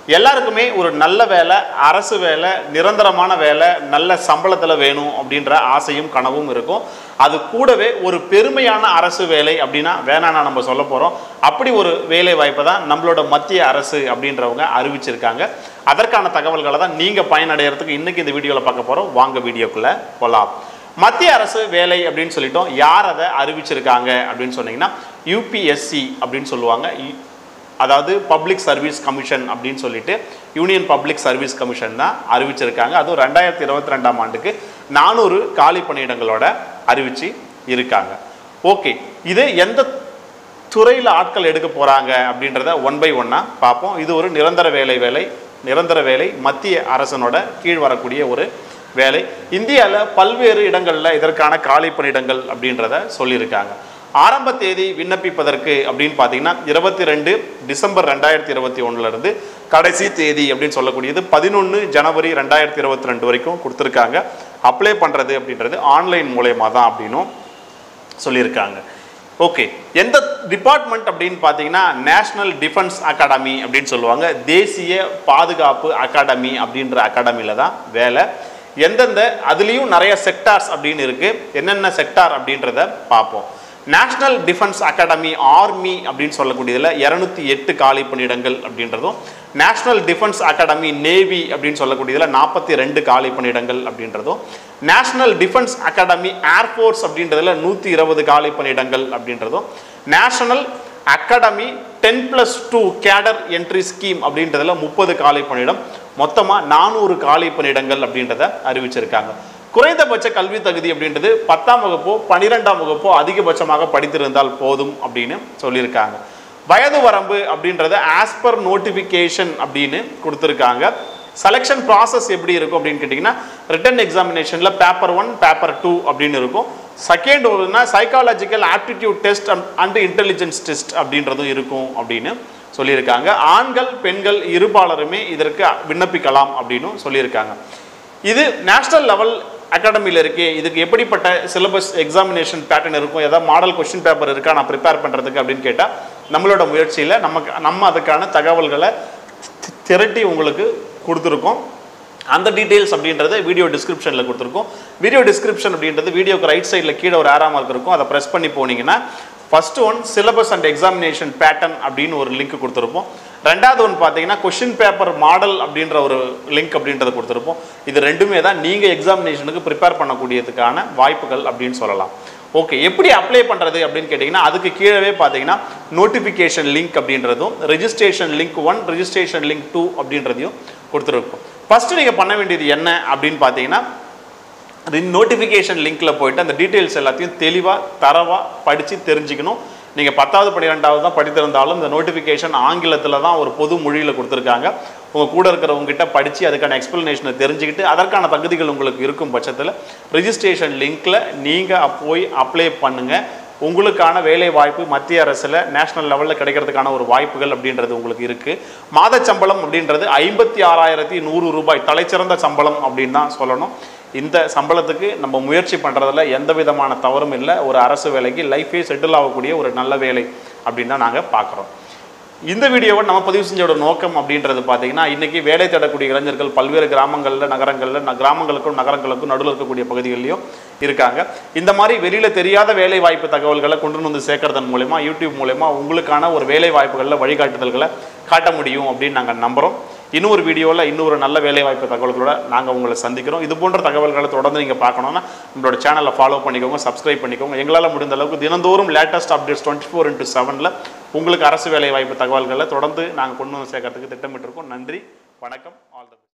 எல்லாருக்குமே ஒரு நல்ல வேலை அரசு வேலை நிரந்தரமான வேலை நல்ல சம்பளத்தில் வேணும் அப்படின்ற ஆசையும் கனவும் இருக்கும் அது கூடவே ஒரு பெருமையான அரசு வேலை அப்படின்னா வேணாம்னா நம்ம சொல்ல போகிறோம் அப்படி ஒரு வேலை வாய்ப்பை தான் நம்மளோட மத்திய அரசு அப்படின்றவங்க அறிவிச்சிருக்காங்க அதற்கான தகவல்களை தான் நீங்கள் பயனடைகிறதுக்கு இன்னைக்கு இந்த வீடியோவில் பார்க்க போகிறோம் வாங்க வீடியோக்குள்ளே போகலாம் மத்திய அரசு வேலை அப்படின்னு சொல்லிட்டோம் யார் அதை அறிவிச்சிருக்காங்க அப்படின்னு சொன்னீங்கன்னா யூபிஎஸ்சி அப்படின்னு சொல்லுவாங்க இ- அதாவது பப்ளிக் சர்வீஸ் கமிஷன் அப்படின்னு சொல்லிட்டு யூனியன் பப்ளிக் சர்வீஸ் கமிஷன் தான் அறிவிச்சிருக்காங்க அதுவும் ரெண்டாயிரத்தி இருபத்தி ரெண்டாம் ஆண்டுக்கு நானூறு காலி பணியிடங்களோட அறிவிச்சு இருக்காங்க ஓகே இது எந்த துறையில் ஆட்கள் எடுக்க போகிறாங்க அப்படின்றத ஒன் பை ஒன்னாக பார்ப்போம் இது ஒரு நிரந்தர வேலை வேலை நிரந்தர வேலை மத்திய அரசனோட கீழ் வரக்கூடிய ஒரு வேலை இந்தியாவில் பல்வேறு இடங்களில் இதற்கான காலி பணியிடங்கள் அப்படின்றத சொல்லியிருக்காங்க ஆரம்ப தேதி விண்ணப்பிப்பதற்கு அப்படின்னு பார்த்தீங்கன்னா இருபத்தி ரெண்டு டிசம்பர் ரெண்டாயிரத்தி இருபத்தி ஒன்றுலேருந்து கடைசி தேதி அப்படின்னு சொல்லக்கூடியது பதினொன்று ஜனவரி ரெண்டாயிரத்தி இருபத்தி ரெண்டு வரைக்கும் கொடுத்துருக்காங்க அப்ளை பண்ணுறது அப்படின்றது ஆன்லைன் மூலயமா தான் அப்படின்னும் சொல்லியிருக்காங்க ஓகே எந்த டிபார்ட்மெண்ட் அப்படின்னு பார்த்தீங்கன்னா நேஷனல் டிஃபென்ஸ் அகாடமி அப்படின்னு சொல்லுவாங்க தேசிய பாதுகாப்பு அகாடமி அப்படின்ற அகாடமியில் தான் வேலை எந்தெந்த அதுலேயும் நிறைய செக்டார்ஸ் அப்படின்னு இருக்குது என்னென்ன செக்டார் அப்படின்றத பார்ப்போம் நேஷனல் டிஃபென்ஸ் அகாடமி ஆர்மி அப்படின்னு சொல்லக்கூடியதில் இரநூத்தி எட்டு காலி பணியிடங்கள் அப்படின்றதும் நேஷனல் டிஃபென்ஸ் அகாடமி நேவி அப்படின்னு சொல்லக்கூடியதில் நாற்பத்தி ரெண்டு காலி பணியிடங்கள் அப்படின்றதும் நேஷனல் டிஃபென்ஸ் அகாடமி ஏர்ஃபோர்ஸ் அப்படின்றதுல நூற்றி இருபது காலி பணியிடங்கள் அப்படின்றதும் national academy ten plus two cadre entry scheme அப்படின்றதுல முப்பது காலி பணியிடம் மொத்தமாக நானூறு காலி பணியிடங்கள் அப்படின்றத அறிவிச்சிருக்காங்க குறைந்தபட்ச கல்வி தகுதி அப்படின்றது பத்தாம் வகுப்போ பன்னிரெண்டாம் வகுப்போ அதிகபட்சமாக படித்திருந்தால் போதும் அப்படின்னு சொல்லியிருக்காங்க வயது வரம்பு அப்படின்றத ஆஸ் பர் நோட்டிஃபிகேஷன் அப்படின்னு கொடுத்துருக்காங்க செலெக்ஷன் ப்ராசஸ் எப்படி இருக்கும் அப்படின்னு கேட்டிங்கன்னா ரிட்டன் எக்ஸாமினேஷனில் பேப்பர் ஒன் பேப்பர் டூ அப்படின்னு இருக்கும் செகண்ட் ஒருனா psychological aptitude test and intelligence test அப்படின்றதும் இருக்கும் அப்படின்னு சொல்லியிருக்காங்க ஆண்கள் பெண்கள் இருபாலருமே இதற்கு விண்ணப்பிக்கலாம் அப்படின்னு சொல்லியிருக்காங்க இது நேஷனல் லெவல் அகாடமியில் இருக்கே இதுக்கு எப்படிப்பட்ட சிலபஸ் எக்ஸாமினேஷன் பேட்டர்ன் இருக்கும் ஏதாவது மாடல் கொஸ்டின் பேப்பர் இருக்கா நான் ப்ரிப்பேர் பண்ணுறதுக்கு அப்படின்னு கேட்டால் நம்மளோட முயற்சியில் நமக்கு நம்ம அதுக்கான தகவல்களை தி- திரட்டி உங்களுக்கு கொடுத்துருக்கோம் அந்த டீட்டெயில்ஸ் அப்படின்றத வீடியோ டிஸ்கிரிப்ஷனில் கொடுத்துருக்கோம் வீடியோ டிஸ்கிரிப்ஷன் அப்படின்றது வீடியோக்கு ரைட் சைடில் கீழே ஒரு ஆரா மார்க் இருக்கும் அதை ப்ரெஸ் பண்ணி போனீங்கன்னா first one syllabus and examination pattern அப்படின்னு ஒரு லிங்க் கொடுத்துருப்போம் ரெண்டாவது ஒன்று பார்த்தீங்கன்னா கொஷின் பேப்பர் மாடல் அப்படின்ற ஒரு லிங்க் அப்படின்றத கொடுத்துருப்போம் இது ரெண்டுமே தான் நீங்கள் எக்ஸாமினேஷனுக்கு ப்ரிப்பேர் பண்ணக்கூடியதுக்கான வாய்ப்புகள் அப்படின்னு சொல்லலாம் ஓகே எப்படி அப்ளை பண்ணுறது அப்படின்னு கேட்டிங்கன்னா அதுக்கு கீழவே பார்த்தீங்கன்னா நோட்டிஃபிகேஷன் லிங்க் அப்படின்றதும் registration link one registration link two அப்படின்றதையும் கொடுத்துருப்போம் ஃபஸ்ட்டு நீங்கள் பண்ண வேண்டியது என்ன அப்படின்னு பார்த்தீங்கன்னா நோட்டிஃபிகேஷன் லிங்க்கில் போயிட்டு அந்த டீட்டெயில்ஸ் எல்லாத்தையும் தெளிவாக தரவாக படித்து தெரிஞ்சுக்கணும் நீங்கள் பத்தாவது பன்னிரெண்டாவது தான் படித்திருந்தாலும் இந்த நோட்டிஃபிகேஷன் ஆங்கிலத்தில் தான் ஒரு பொது மொழியில் கொடுத்துருக்காங்க உங்கள் கூட இருக்கிறவங்ககிட்ட படித்து அதுக்கான எக்ஸ்ப்ளனேஷனை தெரிஞ்சுக்கிட்டு அதற்கான தகுதிகள் உங்களுக்கு இருக்கும் பட்சத்தில் ரிஜிஸ்ட்ரேஷன் லிங்க்கில் நீங்கள் போய் அப்ளை பண்ணுங்கள் உங்களுக்கான வேலை வாய்ப்பு மத்திய அரசில் நேஷனல் லெவலில் கிடைக்கிறதுக்கான ஒரு வாய்ப்புகள் அப்படின்றது உங்களுக்கு இருக்குது மாத சம்பளம் அப்படின்றது ஐம்பத்தி ஆறாயிரத்தி நூறு ரூபாய் தலைச்சிறந்த சம்பளம் அப்படின்னு தான் சொல்லணும் இந்த சம்பளத்துக்கு நம்ம முயற்சி பண்ணுறதுல எந்த விதமான தவறும் இல்லை ஒரு அரசு வேலைக்கு லைஃபே செட்டில் ஆகக்கூடிய ஒரு நல்ல வேலை அப்படின்னு தான் நாங்கள் பார்க்குறோம் இந்த வீடியோவை நம்ம பதிவு செஞ்சோட நோக்கம் அப்படின்றது பார்த்தீங்கன்னா இன்றைக்கி வேலை தேடக்கூடிய இளைஞர்கள் பல்வேறு கிராமங்களில் நகரங்களில் ந- கிராமங்களுக்கும் நகரங்களுக்கும் நடுவில் இருக்கக்கூடிய பகுதிகளிலையும் இருக்காங்க இந்த மாதிரி வெளியில் தெரியாத வேலை வாய்ப்பு தகவல்களை கொண்டு வந்து சேர்க்கறதன் மூலயமா யூடியூப் மூலயமா உங்களுக்கான ஒரு வேலை வாய்ப்புகளில் வழிகாட்டுதல்களை காட்ட முடியும் அப்படின்னு நாங்கள் நம்புகிறோம் இன்னொரு வீடியோவில் இன்னொரு நல்ல வேலை வாய்ப்பு தகவல்களோட நாங்கள் உங்களை சந்திக்கிறோம் இது போன்ற தகவல்களை தொடர்ந்து நீங்கள் பார்க்கணுன்னா நம்மளோட சேனலை ஃபாலோ பண்ணிக்கோங்க சப்ஸ்கிரைப் பண்ணிக்கோங்க எங்களால் முடிந்த அளவுக்கு தினந்தோறும் latest updates twenty four into செவனில் உங்களுக்கு அரசு வேலை வாய்ப்பு தகவல்களை தொடர்ந்து நாங்கள் கொண்டு வந்து சேர்க்கறதுக்கு திட்டமிட்டிருக்கோம் நன்றி வணக்கம் ஆல் த